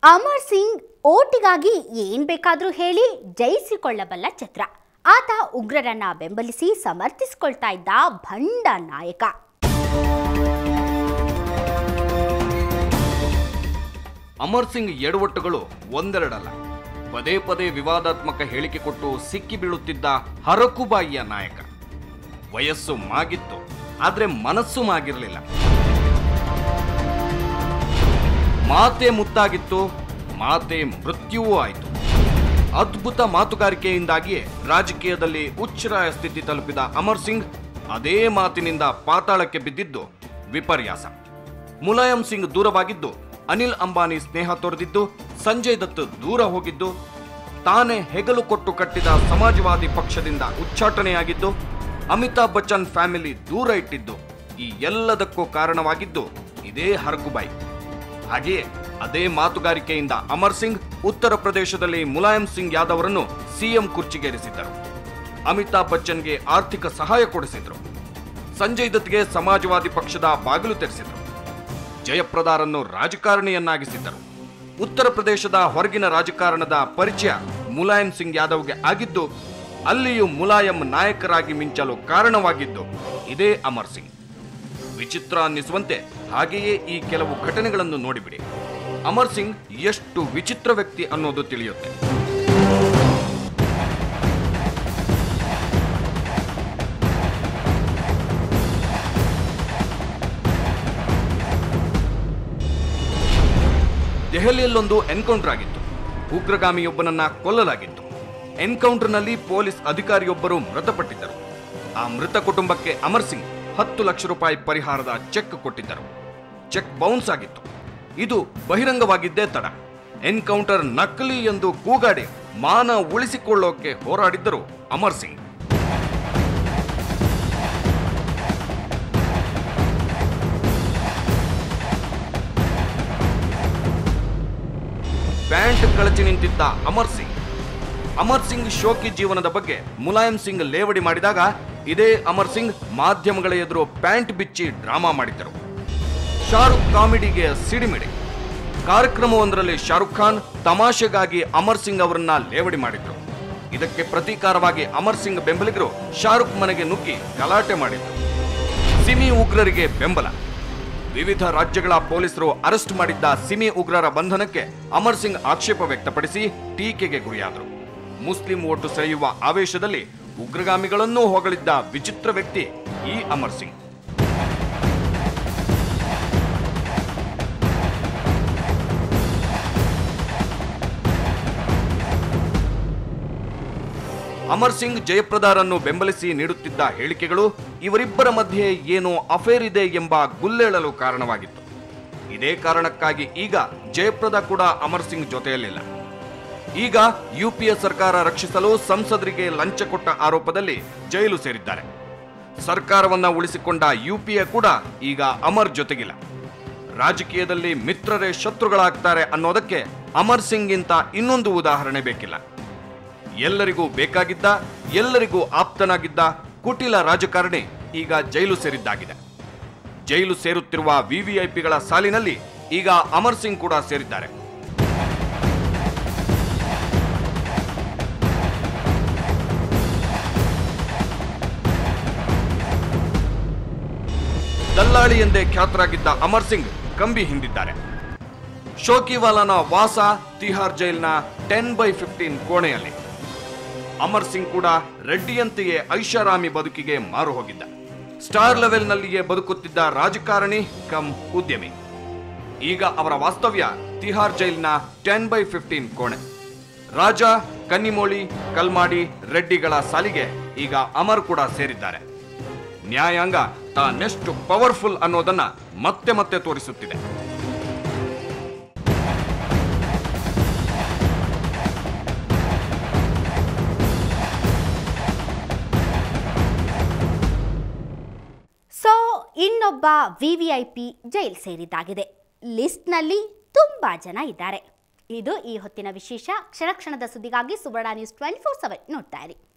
ಅಮರ್ ಸಿಂಗ್ ಓಟಿಗಾಗಿ ಏನ್ ಬೇಕಾದ್ರೂ ಹೇಳಿ ಜಯಿಸಿಕೊಳ್ಳಬಲ್ಲ ಛತ್ರ ಆತ ಉಗ್ರರನ್ನ ಬೆಂಬಲಿಸಿ ಸಮರ್ಥಿಸಿಕೊಳ್ತಾ ಇದ್ದ ಭಂಡ ನಾಯಕ ಅಮರ್ ಸಿಂಗ್ ಎಡವಟ್ಟುಗಳು ಒಂದೆರಡಲ್ಲ ಪದೇ ಪದೇ ವಿವಾದಾತ್ಮಕ ಹೇಳಿಕೆ ಕೊಟ್ಟು ಸಿಕ್ಕಿ ಬೀಳುತ್ತಿದ್ದ ಹರಕುಬಾಯಿಯ ನಾಯಕ ವಯಸ್ಸು ಮಾಗಿತ್ತು ಆದ್ರೆ ಮನಸ್ಸು ಮಾಗಿರಲಿಲ್ಲ ಮಾತೆ ಮುತ್ತಾಗಿತ್ತು ಮಾತೆ ಮೃತ್ಯುವೂ ಆಯಿತು ಅದ್ಭುತ ಮಾತುಗಾರಿಕೆಯಿಂದಾಗಿಯೇ ರಾಜಕೀಯದಲ್ಲಿ ಉಚ್ಚರಾಯ ಸ್ಥಿತಿ ತಲುಪಿದ ಅಮರ್ ಸಿಂಗ್ ಅದೇ ಮಾತಿನಿಂದ ಪಾತಾಳಕ್ಕೆ ಬಿದ್ದಿದ್ದು ವಿಪರ್ಯಾಸ ಮುಲಾಯಂ ಸಿಂಗ್ ದೂರವಾಗಿದ್ದು ಅನಿಲ್ ಅಂಬಾನಿ ಸ್ನೇಹ ತೊರೆದಿದ್ದು ಸಂಜಯ್ ದತ್ ದೂರ ಹೋಗಿದ್ದು ತಾನೇ ಹೆಗಲು ಕೊಟ್ಟು ಕಟ್ಟಿದ ಸಮಾಜವಾದಿ ಪಕ್ಷದಿಂದ ಉಚ್ಚಾಟನೆಯಾಗಿದ್ದು ಅಮಿತಾಬ್ ಬಚ್ಚನ್ ಫ್ಯಾಮಿಲಿ ದೂರ ಇಟ್ಟಿದ್ದು ಈ ಎಲ್ಲದಕ್ಕೂ ಕಾರಣವಾಗಿದ್ದು ಇದೇ ಹರಕುಬಾಯಿ ಹಾಗೆಯೇ ಅದೇ ಮಾತುಗಾರಿಕೆಯಿಂದ ಅಮರ್ ಸಿಂಗ್ ಉತ್ತರ ಪ್ರದೇಶದಲ್ಲಿ ಮುಲಾಯಂ ಸಿಂಗ್ ಯಾದವ್ರನ್ನು ಸಿಎಂ ಕುರ್ಚಿಗೇರಿಸಿದ್ದರು ಅಮಿತಾಬ್ ಬಚ್ಚನ್ಗೆ ಆರ್ಥಿಕ ಸಹಾಯ ಕೊಡಿಸಿದ್ರು ಸಂಜಯ್ ದತ್ಗೆ ಸಮಾಜವಾದಿ ಪಕ್ಷದ ಬಾಗಿಲು ತೆರೆಸಿದ್ರು ಜಯಪ್ರದಾರನ್ನು ರಾಜಕಾರಣಿಯನ್ನಾಗಿಸಿದ್ದರು ಉತ್ತರ ಪ್ರದೇಶದ ಹೊರಗಿನ ರಾಜಕಾರಣದ ಪರಿಚಯ ಮುಲಾಯಂ ಸಿಂಗ್ ಯಾದವ್ಗೆ ಆಗಿದ್ದು ಅಲ್ಲಿಯೂ ಮುಲಾಯಂ ನಾಯಕರಾಗಿ ಮಿಂಚಲು ಕಾರಣವಾಗಿದ್ದು ಇದೇ ಅಮರ್ ಸಿಂಗ್ ವಿಚಿತ್ರ ಅನ್ನಿಸುವಂತೆ ಹಾಗೆಯೇ ಈ ಕೆಲವು ಘಟನೆಗಳನ್ನು ನೋಡಿಬಿಡಿ ಅಮರ್ ಸಿಂಗ್ ಎಷ್ಟು ವಿಚಿತ್ರ ವ್ಯಕ್ತಿ ಅನ್ನೋದು ತಿಳಿಯುತ್ತೆ ದೆಹಲಿಯಲ್ಲೊಂದು ಎನ್ಕೌಂಟರ್ ಆಗಿತ್ತು ಉಗ್ರಗಾಮಿಯೊಬ್ಬನನ್ನ ಕೊಲ್ಲಲಾಗಿತ್ತು ಎನ್ಕೌಂಟರ್ನಲ್ಲಿ ಪೊಲೀಸ್ ಅಧಿಕಾರಿಯೊಬ್ಬರು ಮೃತಪಟ್ಟಿದ್ದರು ಆ ಮೃತ ಕುಟುಂಬಕ್ಕೆ ಅಮರ್ ಸಿಂಗ್ ಹತ್ತು ಲಕ್ಷ ರೂಪಾಯಿ ಪರಿಹಾರದ ಚೆಕ್ ಕೊಟ್ಟಿದ್ದರು ಚೆಕ್ ಬೌನ್ಸ್ ಆಗಿತ್ತು ಇದು ಬಹಿರಂಗವಾಗಿದ್ದೇ ತಡ ಎನ್ಕೌಂಟರ್ ನಕಲಿ ಎಂದು ಕೂಗಾಡಿ ಮಾನ ಉಳಿಸಿಕೊಳ್ಳೋಕೆ ಹೋರಾಡಿದ್ದರು ಅಮರ್ ಸಿಂಗ್ ಪ್ಯಾಂಟ್ ಕಳಚಿ ನಿಂತಿದ್ದ ಅಮರ್ ಸಿಂಗ್ ಅಮರ್ ಸಿಂಗ್ ಶೋಕಿ ಜೀವನದ ಬಗ್ಗೆ ಮುಲಾಯಂ ಸಿಂಗ್ ಲೇವಡಿ ಮಾಡಿದಾಗ ಇದೇ ಅಮರ್ ಸಿಂಗ್ ಮಾಧ್ಯಮಗಳ ಎದುರು ಪ್ಯಾಂಟ್ ಬಿಚ್ಚಿ ಡ್ರಾಮಾ ಮಾಡಿದ್ದರು ಶಾರುಖ್ ಕಾಮಿಡಿಗೆ ಸಿಡಿಮಿಡಿ ಕಾರ್ಯಕ್ರಮವೊಂದರಲ್ಲಿ ಶಾರುಖ್ ಖಾನ್ ತಮಾಷೆಗಾಗಿ ಅಮರ್ ಸಿಂಗ್ ಅವರನ್ನ ಲೇವಡಿ ಮಾಡಿದ್ರು ಇದಕ್ಕೆ ಪ್ರತೀಕಾರವಾಗಿ ಅಮರ್ ಸಿಂಗ್ ಬೆಂಬಲಿಗರು ಶಾರುಖ್ ಮನೆಗೆ ನುಗ್ಗಿ ಗಲಾಟೆ ಮಾಡಿದ್ರು ಸಿಮಿ ಉಗ್ರರಿಗೆ ಬೆಂಬಲ ವಿವಿಧ ರಾಜ್ಯಗಳ ಪೊಲೀಸರು ಅರೆಸ್ಟ್ ಮಾಡಿದ್ದ ಸಿಮಿ ಉಗ್ರರ ಬಂಧನಕ್ಕೆ ಅಮರ್ ಸಿಂಗ್ ಆಕ್ಷೇಪ ವ್ಯಕ್ತಪಡಿಸಿ ಟೀಕೆಗೆ ಗುರಿಯಾದರು ಮುಸ್ಲಿಂ ಓಟು ಸೆಳೆಯುವ ಆವೇಶದಲ್ಲಿ ಉಗ್ರಗಾಮಿಗಳನ್ನೂ ಹೊಗಳಿದ್ದ ವಿಚಿತ್ರ ವ್ಯಕ್ತಿ ಈ ಅಮರ್ ಸಿಂಗ್ ಅಮರ್ ಸಿಂಗ್ ಜಯಪ್ರದಾರನ್ನು ಬೆಂಬಲಿಸಿ ನೀಡುತ್ತಿದ್ದ ಹೇಳಿಕೆಗಳು ಇವರಿಬ್ಬರ ಮಧ್ಯೆ ಏನೋ ಅಫೇರ್ ಇದೆ ಎಂಬ ಗುಲ್ಲೇಳಲು ಕಾರಣವಾಗಿತ್ತು ಇದೇ ಕಾರಣಕ್ಕಾಗಿ ಈಗ ಜಯಪ್ರದ ಕೂಡ ಅಮರ್ ಸಿಂಗ್ ಜೊತೆಯಲ್ಲಿಲ್ಲ ಈಗ ಯುಪಿಎ ಸರ್ಕಾರ ರಕ್ಷಿಸಲು ಸಂಸದರಿಗೆ ಲಂಚ ಕೊಟ್ಟ ಆರೋಪದಲ್ಲಿ ಜೈಲು ಸೇರಿದ್ದಾರೆ ಸರ್ಕಾರವನ್ನ ಉಳಿಸಿಕೊಂಡ ಯುಪಿಎ ಕೂಡ ಈಗ ಅಮರ್ ಜೊತೆಗಿಲ್ಲ ರಾಜಕೀಯದಲ್ಲಿ ಮಿತ್ರರೇ ಶತ್ರುಗಳಾಗ್ತಾರೆ ಅನ್ನೋದಕ್ಕೆ ಅಮರ್ ಸಿಂಗ್ಗಿಂತ ಇನ್ನೊಂದು ಉದಾಹರಣೆ ಬೇಕಿಲ್ಲ ಎಲ್ಲರಿಗೂ ಬೇಕಾಗಿದ್ದ ಎಲ್ಲರಿಗೂ ಆಪ್ತನಾಗಿದ್ದ ಕುಟಿಲ ರಾಜಕಾರಣಿ ಈಗ ಜೈಲು ಸೇರಿದ್ದಾಗಿದೆ ಜೈಲು ಸೇರುತ್ತಿರುವ ವಿವಿಐಪಿಗಳ ಸಾಲಿನಲ್ಲಿ ಈಗ ಅಮರ್ ಸಿಂಗ್ ಕೂಡ ಸೇರಿದ್ದಾರೆ ದಲ್ಲಾಳಿ ಎಂದೇ ಖ್ಯಾತರಾಗಿದ್ದ ಅಮರ್ ಸಿಂಗ್ ಕಂಬಿ ಹಿಂದಿದ್ದಾರೆ ಶೋಕಿವಾಲನ ವಾಸ ತಿಹಾರ್ ಜೈಲ್ನ ಟೆನ್ ಬೈ ಫಿಫ್ಟೀನ್ ಕೋಣೆಯಲ್ಲಿ ಅಮರ್ ಸಿಂಗ್ ಕೂಡ ರೆಡ್ಡಿಯಂತೆಯೇ ಐಷಾರಾಮಿ ಬದುಕಿಗೆ ಮಾರು ಹೋಗಿದ್ದ ಸ್ಟಾರ್ ಲೆವೆಲ್ನಲ್ಲಿಯೇ ಬದುಕುತ್ತಿದ್ದ ರಾಜಕಾರಣಿ ಕಮ್ ಉದ್ಯಮಿ ಈಗ ಅವರ ವಾಸ್ತವ್ಯ ತಿಹಾರ್ ಜೈಲ್ನ ಟೆನ್ ಬೈ ಫಿಫ್ಟೀನ್ ಕೋಣೆ ರಾಜ ಕನ್ನಿಮೋಳಿ ಕಲ್ಮಾಡಿ ರೆಡ್ಡಿಗಳ ಸಾಲಿಗೆ ಈಗ ಅಮರ್ ಕೂಡ ಸೇರಿದ್ದಾರೆ ನ್ಯಾಯಾಂಗ ತಾನೆಷ್ಟು ಪವರ್ಫುಲ್ ಅನ್ನೋದನ್ನ ಮತ್ತೆ ಮತ್ತೆ ತೋರಿಸುತ್ತಿದೆ ಸೊ ಇನ್ನೊಬ್ಬ V V I P jail ಸೇರಿದ್ದಾಗಿದೆ ಲಿಸ್ಟ್ನಲ್ಲಿ ತುಂಬ ಜನ ಇದ್ದಾರೆ ಇದು ಈ ಹೊತ್ತಿನ ವಿಶೇಷ ಕ್ಷಣ ಕ್ಷಣದ ಸುದ್ದಿಗಾಗಿ Suvarna news twenty four seven ನೋಡ್ತಾ ಇರಿ